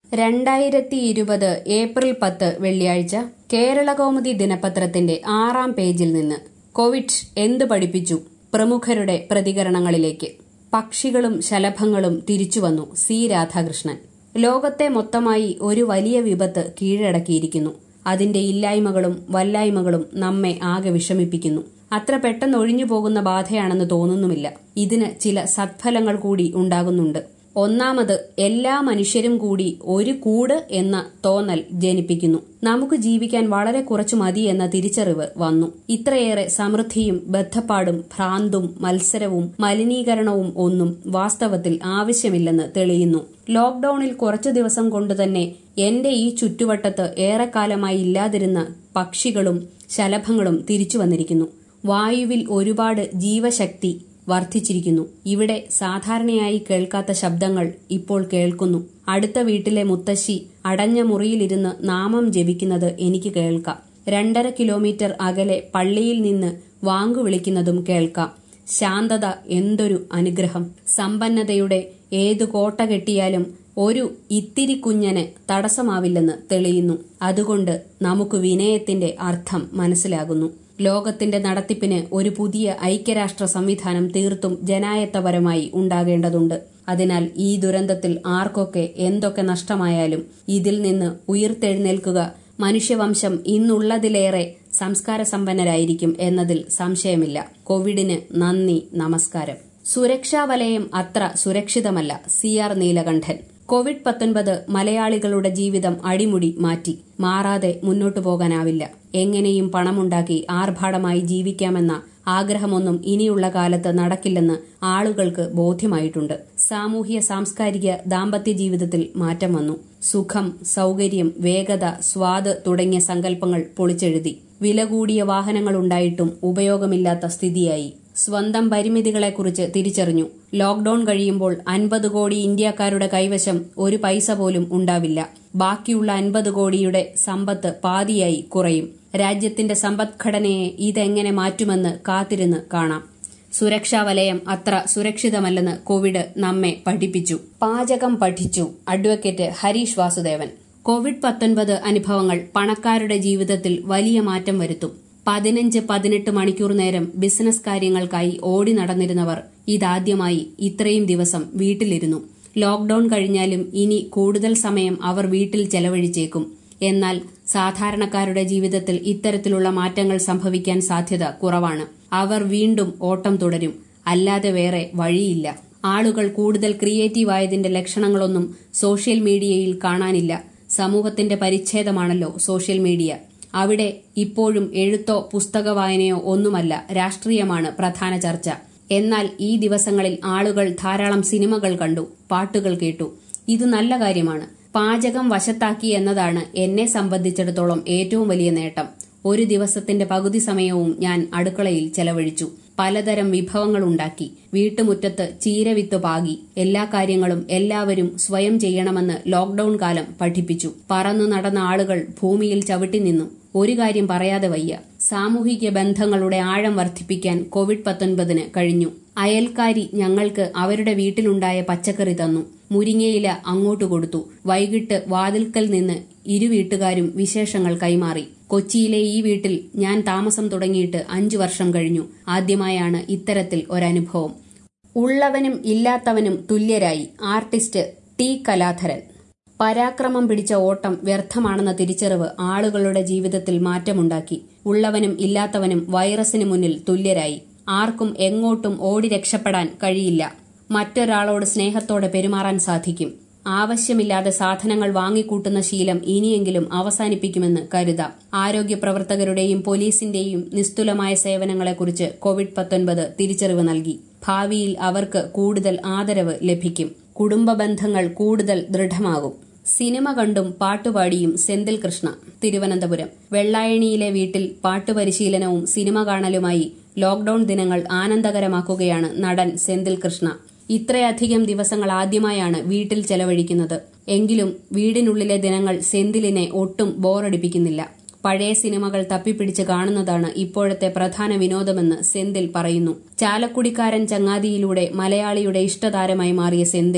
രണ്ടായിരത്തി ഇരുപത് ഏപ്രിൽ പത്ത് വെള്ളിയാഴ്ച കേരളകൗമുദി ദിനപത്രത്തിന്റെ ആറാം പേജിൽ നിന്ന് കോവിഡ് എന്ത് പഠിപ്പിച്ചു പ്രമുഖരുടെ പ്രതികരണങ്ങളിലേക്ക് പക്ഷികളും ശലഭങ്ങളും തിരിച്ചുവന്നു സി രാധാകൃഷ്ണൻ ലോകത്തെ മൊത്തമായി ഒരു വലിയ വിപത്ത് കീഴടക്കിയിരിക്കുന്നു അതിന്റെ ഇല്ലായ്മകളും വല്ലായ്മകളും നമ്മെ ആകെ വിഷമിപ്പിക്കുന്നു അത്ര പെട്ടെന്ന് ഒഴിഞ്ഞു പോകുന്ന ബാധയാണെന്ന് തോന്നുന്നുമില്ല ഇതിന് ചില സത്ഫലങ്ങൾ കൂടി ഉണ്ടാകുന്നുണ്ട് ഒന്നാമത് എല്ലാ മനുഷ്യരും കൂടി ഒരു കൂട് എന്ന തോന്നൽ ജനിപ്പിക്കുന്നു നമുക്ക് ജീവിക്കാൻ വളരെ കുറച്ചു മതി എന്ന തിരിച്ചറിവ് വന്നു ഇത്രയേറെ സമൃദ്ധിയും ബദ്ധപ്പാടും ഭ്രാന്തും മത്സരവും മലിനീകരണവും ഒന്നും വാസ്തവത്തിൽ ആവശ്യമില്ലെന്ന് തെളിയുന്നു ലോക്ഡൌണിൽ കുറച്ചു ദിവസം കൊണ്ടുതന്നെ എന്റെ ഈ ചുറ്റുവട്ടത്ത് ഏറെക്കാലമായി ഇല്ലാതിരുന്ന പക്ഷികളും ശലഭങ്ങളും തിരിച്ചു വന്നിരിക്കുന്നു വായുവിൽ ഒരുപാട് ജീവശക്തി വർദ്ധിച്ചിരിക്കുന്നു ഇവിടെ സാധാരണയായി കേൾക്കാത്ത ശബ്ദങ്ങൾ ഇപ്പോൾ കേൾക്കുന്നു അടുത്ത വീട്ടിലെ മുത്തശ്ശി അടഞ്ഞ മുറിയിലിരുന്ന് നാമം ജപിക്കുന്നത് എനിക്ക് കേൾക്കാം രണ്ടര കിലോമീറ്റർ അകലെ പള്ളിയിൽ നിന്ന് വാങ്കു വിളിക്കുന്നതും കേൾക്കാം ശാന്തത എന്തൊരു അനുഗ്രഹം സമ്പന്നതയുടെ ഏതു കോട്ട കെട്ടിയാലും ഒരു ഇത്തിരി കുഞ്ഞന് തടസ്സമാവില്ലെന്ന് തെളിയുന്നു അതുകൊണ്ട് നമുക്ക് വിനയത്തിന്റെ അർത്ഥം മനസ്സിലാകുന്നു ലോകത്തിന്റെ നടത്തിപ്പിന് ഒരു പുതിയ ഐക്യരാഷ്ട്ര സംവിധാനം തീർത്തും ജനായത്തപരമായി ഉണ്ടാകേണ്ടതുണ്ട് അതിനാൽ ഈ ദുരന്തത്തിൽ ആർക്കൊക്കെ എന്തൊക്കെ നഷ്ടമായാലും ഇതിൽ നിന്ന് ഉയർത്തെഴുന്നേൽക്കുക മനുഷ്യവംശം ഇന്നുള്ളതിലേറെ സംസ്കാര സമ്പന്നരായിരിക്കും എന്നതിൽ സംശയമില്ല കോവിഡിന് നന്ദി നമസ്കാരം സുരക്ഷാ വലയം അത്ര സുരക്ഷിതമല്ല സി ആർ നീലകണ്ഠൻ കോവിഡ് പത്തൊൻപത് മലയാളികളുടെ ജീവിതം അടിമുടി മാറ്റി മാറാതെ മുന്നോട്ടു പോകാനാവില്ല എങ്ങനെയും പണമുണ്ടാക്കി ആർഭാടമായി ജീവിക്കാമെന്ന ആഗ്രഹമൊന്നും ഇനിയുള്ള കാലത്ത് നടക്കില്ലെന്ന് ആളുകൾക്ക് ബോധ്യമായിട്ടുണ്ട് സാമൂഹ്യ സാംസ്കാരിക ദാമ്പത്യ ജീവിതത്തിൽ മാറ്റം വന്നു സുഖം സൗകര്യം വേഗത സ്വാദ് തുടങ്ങിയ സങ്കല്പങ്ങൾ പൊളിച്ചെഴുതി വില കൂടിയ വാഹനങ്ങളുണ്ടായിട്ടും ഉപയോഗമില്ലാത്ത സ്ഥിതിയായി സ്വന്തം പരിമിതികളെക്കുറിച്ച് തിരിച്ചറിഞ്ഞു ലോക്ഡൌൺ കഴിയുമ്പോൾ അൻപത് കോടി ഇന്ത്യക്കാരുടെ കൈവശം ഒരു പൈസ പോലും ഉണ്ടാവില്ല ബാക്കിയുള്ള അൻപത് കോടിയുടെ സമ്പത്ത് പാതിയായി കുറയും രാജ്യത്തിന്റെ സമ്പദ്ഘടനയെ ഇതെങ്ങനെ മാറ്റുമെന്ന് കാത്തിരുന്ന് കാണാം സുരക്ഷാ വലയം അത്ര സുരക്ഷിതമല്ലെന്ന് കോവിഡ് നമ്മെ പഠിപ്പിച്ചു പാചകം പഠിച്ചു അഡ്വക്കേറ്റ് ഹരീഷ് വാസുദേവൻ കോവിഡ് പത്തൊൻപത് അനുഭവങ്ങൾ പണക്കാരുടെ ജീവിതത്തിൽ വലിയ മാറ്റം വരുത്തും പതിനഞ്ച് പതിനെട്ട് മണിക്കൂർ നേരം ബിസിനസ് കാര്യങ്ങൾക്കായി ഓടി നടന്നിരുന്നവർ ഇതാദ്യമായി ഇത്രയും ദിവസം വീട്ടിലിരുന്നു ലോക്ഡൌൺ കഴിഞ്ഞാലും ഇനി കൂടുതൽ സമയം അവർ വീട്ടിൽ ചെലവഴിച്ചേക്കും എന്നാൽ സാധാരണക്കാരുടെ ജീവിതത്തിൽ ഇത്തരത്തിലുള്ള മാറ്റങ്ങൾ സംഭവിക്കാൻ സാധ്യത കുറവാണ് അവർ വീണ്ടും ഓട്ടം തുടരും അല്ലാതെ വേറെ വഴിയില്ല ആളുകൾ കൂടുതൽ ക്രിയേറ്റീവ് ആയതിന്റെ ലക്ഷണങ്ങളൊന്നും സോഷ്യൽ മീഡിയയിൽ കാണാനില്ല സമൂഹത്തിന്റെ പരിച്ഛേദമാണല്ലോ സോഷ്യൽ മീഡിയ അവിടെ ഇപ്പോഴും എഴുത്തോ പുസ്തക വായനയോ ഒന്നുമല്ല രാഷ്ട്രീയമാണ് പ്രധാന ചർച്ച എന്നാൽ ഈ ദിവസങ്ങളിൽ ആളുകൾ ധാരാളം സിനിമകൾ കണ്ടു പാട്ടുകൾ കേട്ടു ഇത് നല്ല കാര്യമാണ് പാചകം വശത്താക്കി എന്നതാണ് എന്നെ സംബന്ധിച്ചിടത്തോളം ഏറ്റവും വലിയ നേട്ടം ഒരു ദിവസത്തിന്റെ പകുതി സമയവും ഞാൻ അടുക്കളയിൽ ചെലവഴിച്ചു പലതരം വിഭവങ്ങൾ ഉണ്ടാക്കി വീട്ടുമുറ്റത്ത് ചീരവിത്ത് പാകി എല്ലാ കാര്യങ്ങളും എല്ലാവരും സ്വയം ചെയ്യണമെന്ന് ലോക്ഡൌൺ കാലം പഠിപ്പിച്ചു പറന്നു നടന്ന ആളുകൾ ഭൂമിയിൽ ചവിട്ടി നിന്നു ഒരു കാര്യം പറയാതെ വയ്യ സാമൂഹിക ബന്ധങ്ങളുടെ ആഴം വർദ്ധിപ്പിക്കാൻ കോവിഡ് പത്തൊൻപതിന് കഴിഞ്ഞു അയൽക്കാരി ഞങ്ങൾക്ക് അവരുടെ വീട്ടിലുണ്ടായ പച്ചക്കറി തന്നു മുരിങ്ങയില അങ്ങോട്ട് കൊടുത്തു വൈകിട്ട് വാതിൽക്കൽ നിന്ന് ഇരു വീട്ടുകാരും വിശേഷങ്ങൾ കൈമാറി കൊച്ചിയിലെ ഈ വീട്ടിൽ ഞാൻ താമസം തുടങ്ങിയിട്ട് അഞ്ചു വർഷം കഴിഞ്ഞു ആദ്യമായാണ് ഇത്തരത്തിൽ ഒരനുഭവം ഉള്ളവനും ഇല്ലാത്തവനും തുല്യരായി ആർട്ടിസ്റ്റ് ടി കലാധരൻ പരാക്രമം പിടിച്ച ഓട്ടം വ്യർത്ഥമാണെന്ന തിരിച്ചറിവ് ആളുകളുടെ ജീവിതത്തിൽ മാറ്റമുണ്ടാക്കി ഉള്ളവനും ഇല്ലാത്തവനും വൈറസിന് മുന്നിൽ തുല്യരായി ആർക്കും എങ്ങോട്ടും ഓടി രക്ഷപ്പെടാൻ കഴിയില്ല മറ്റൊരാളോട് സ്നേഹത്തോടെ പെരുമാറാൻ സാധിക്കും ആവശ്യമില്ലാതെ സാധനങ്ങൾ വാങ്ങിക്കൂട്ടുന്ന ശീലം ഇനിയെങ്കിലും അവസാനിപ്പിക്കുമെന്ന് കരുതാം ആരോഗ്യ പ്രവർത്തകരുടെയും പോലീസിന്റെയും നിസ്തുലമായ സേവനങ്ങളെക്കുറിച്ച് കോവിഡ് പത്തൊൻപത് തിരിച്ചറിവ് നൽകി ഭാവിയിൽ അവർക്ക് കൂടുതൽ ആദരവ് ലഭിക്കും കുടുംബ ബന്ധങ്ങൾ കൂടുതൽ ദൃഢമാകും സിനിമ കണ്ടും പാട്ടുപാടിയും സെന്തിൽ കൃഷ്ണ തിരുവനന്തപുരം വെള്ളായണിയിലെ വീട്ടിൽ പാട്ടുപരിശീലനവും സിനിമ കാണലുമായി ലോക്ഡൌൺ ദിനങ്ങൾ ആനന്ദകരമാക്കുകയാണ് നടൻ സെന്തിൽ കൃഷ്ണ ഇത്രയധികം ദിവസങ്ങൾ ആദ്യമായാണ് വീട്ടിൽ ചെലവഴിക്കുന്നത് എങ്കിലും വീടിനുള്ളിലെ ദിനങ്ങൾ സെന്തിലിനെ ഒട്ടും ബോറടിപ്പിക്കുന്നില്ല പഴയ സിനിമകൾ തപ്പിപ്പിടിച്ച് കാണുന്നതാണ് ഇപ്പോഴത്തെ പ്രധാന വിനോദമെന്ന് സെന്തിൽ പറയുന്നു ചാലക്കുടിക്കാരൻ ചങ്ങാതിയിലൂടെ മലയാളിയുടെ ഇഷ്ടതാരമായി മാറിയ സെന്തിൽ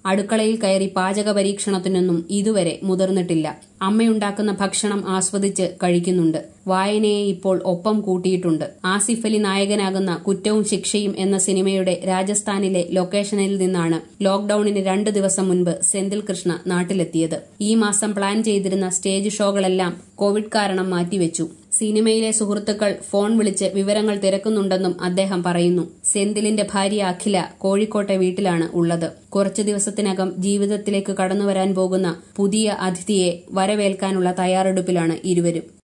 അടുക്കളയിൽ കയറി പാചക പരീക്ഷണത്തിനൊന്നും ഇതുവരെ മുതിർന്നിട്ടില്ല അമ്മയുണ്ടാക്കുന്ന ഭക്ഷണം ആസ്വദിച്ച് കഴിക്കുന്നുണ്ട് വായനയെ ഇപ്പോൾ ഒപ്പം കൂട്ടിയിട്ടുണ്ട് ആസിഫ് അലി നായകനാകുന്ന കുറ്റവും ശിക്ഷയും എന്ന സിനിമയുടെ രാജസ്ഥാനിലെ ലൊക്കേഷനിൽ നിന്നാണ് ലോക്ഡൌണിന് രണ്ട് ദിവസം മുൻപ് സെന്തിൽ കൃഷ്ണ നാട്ടിലെത്തിയത് ഈ മാസം പ്ലാൻ ചെയ്തിരുന്ന സ്റ്റേജ് ഷോകളെല്ലാം കോവിഡ് കാരണം മാറ്റിവെച്ചു സിനിമയിലെ സുഹൃത്തുക്കൾ ഫോൺ വിളിച്ച് വിവരങ്ങൾ തിരക്കുന്നുണ്ടെന്നും അദ്ദേഹം പറയുന്നു സെന്തിലിന്റെ ഭാര്യ അഖില കോഴിക്കോട്ടെ വീട്ടിലാണ് ഉള്ളത് കുറച്ചു ദിവസത്തിനകം ജീവിതത്തിലേക്ക് കടന്നുവരാൻ പോകുന്ന പുതിയ അതിഥിയെ വരവേൽക്കാനുള്ള തയ്യാറെടുപ്പിലാണ് ഇരുവരും